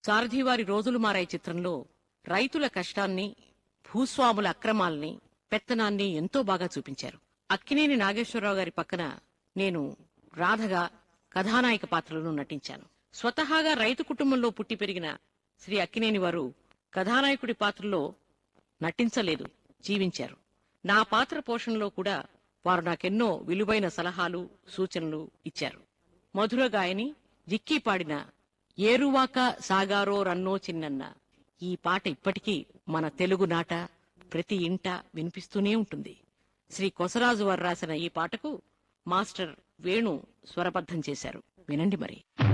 సారథివారి రోజులు మారాయి చిత్రంలో రైతుల కష్టాన్ని భూస్వాముల అక్రమాల్ని పెత్తనాన్ని ఎంతో బాగా చూపించారు అక్కినేని నాగేశ్వరరావు గారి పక్కన నేను రాధగా కథానాయక పాత్రలను నటించాను స్వతహాగా రైతు కుటుంబంలో పుట్టి పెరిగిన శ్రీ అక్కినేని వారు కథానాయకుడి పాత్రలో నటించలేదు జీవించారు నా పాత్ర పోషణలో కూడా వారు నాకెన్నో విలువైన సలహాలు సూచనలు ఇచ్చారు మధుర గాయని జిక్కీ పాడిన ఏరువాక సాగారో రన్నో చిన్నన్న ఈ పాట ఇప్పటికీ మన తెలుగు నాట ప్రతి ఇంట వినిపిస్తూనే ఉంటుంది శ్రీ కొసరాజు వారు రాసిన ఈ పాటకు మాస్టర్ వేణు స్వరబద్ధం చేశారు వినండి మరి